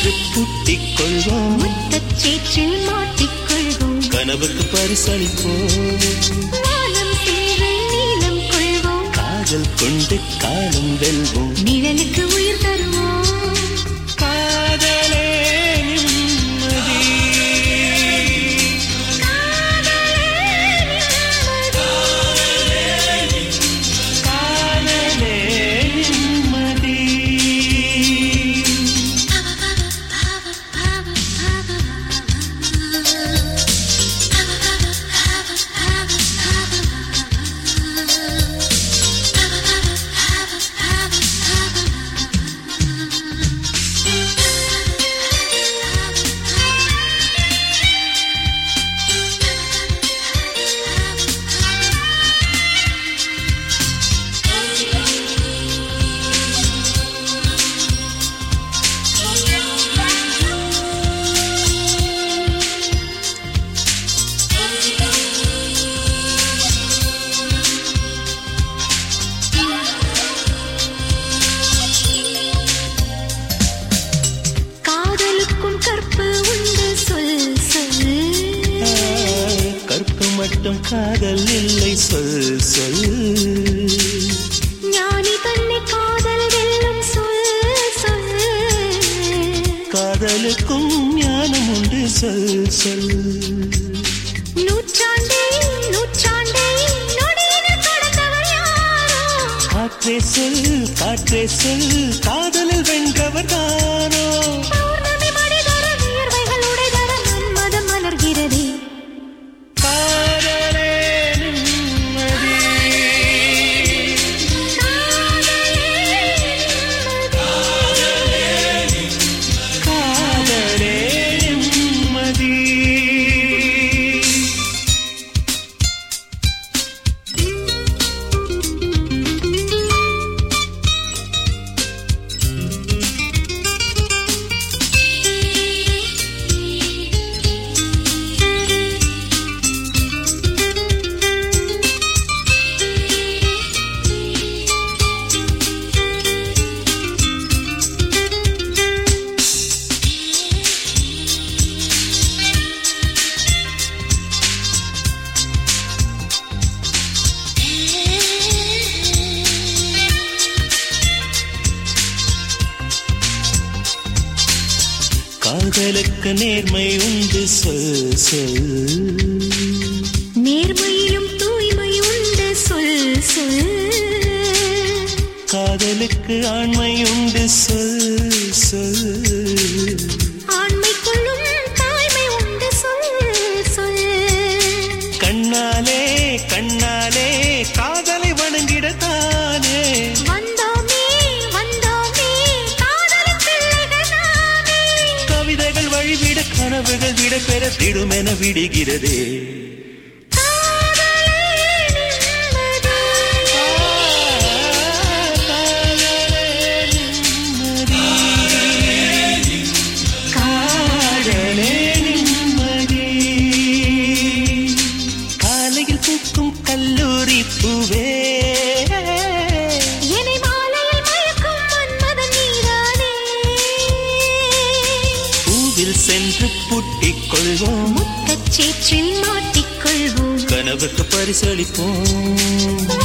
சென்று பூட்டிக் கொள்வோம் முத்தச் சேற்றில் மாட்டிக்கொள்வோம் கனவுக்கு பரிசளிப்போம் வானம் சேரை நீளம் கொள்வோம் காதல் கொண்டு காலம் வெல்வோம் நிழலுக்கு உயிர் தருவோம் காதலே நிம்மதி காதலே நிம்மதி காதலுக்கும் கற்பு உண்டு சொல் சொல் கற்பு மட்டும் காதல் இல்லை சொல் சொல் ஞானி தன்னை காதல் வெல்லும் சொல் சொல் காதலுக்கும் ஞானம் உண்டு சொல் சொல் நூற்றாண்டே நூற்றாண்டே நொடியினில் கடந்தவர் யாரோ காற்றே சொல் காற்றே சொல் காதலில் வென்றவர் தானோ பௌர்ணமி மணிதர வியர்வைகள் உடைதர மன்மதம் மலர்கிறதே காதலே நிம்மதி காதலே நிம்மதி காதலுக்கு நேர்மை உண்டு சொல் சொல் நேர்மையிலும் தூய்மை உண்டு சொல் சொல் காதலுக்கு ஆண்மை உண்டு சொல் சொல் ஆண்மைக்குள்ளும் தாய்மை உண்டு சொல் சொல் கண்ணாலே கண்ணாலே காதலை வணங்கிடத்தானே வந்தோமே வந்தோமே காதலின் பிள்ளைகள் நாமே கவிதைகள் வழிவிட கனவுகள் விட பெற திடுமென விடுகிறதே காதலே நிம்மதி. காதலே நிம்மதி. காலையில் பூக்கும் கல்லூரி பூவே என்னை மாலையில் மயக்கும் மன்மதன் நீதானே. பூவில் சென்று பூட்டிக் கொள்வோம் முத்தச் சேற்றில் மாட்டிக்கொள்வோம் கனவுக்கு பரிசளிப்போம்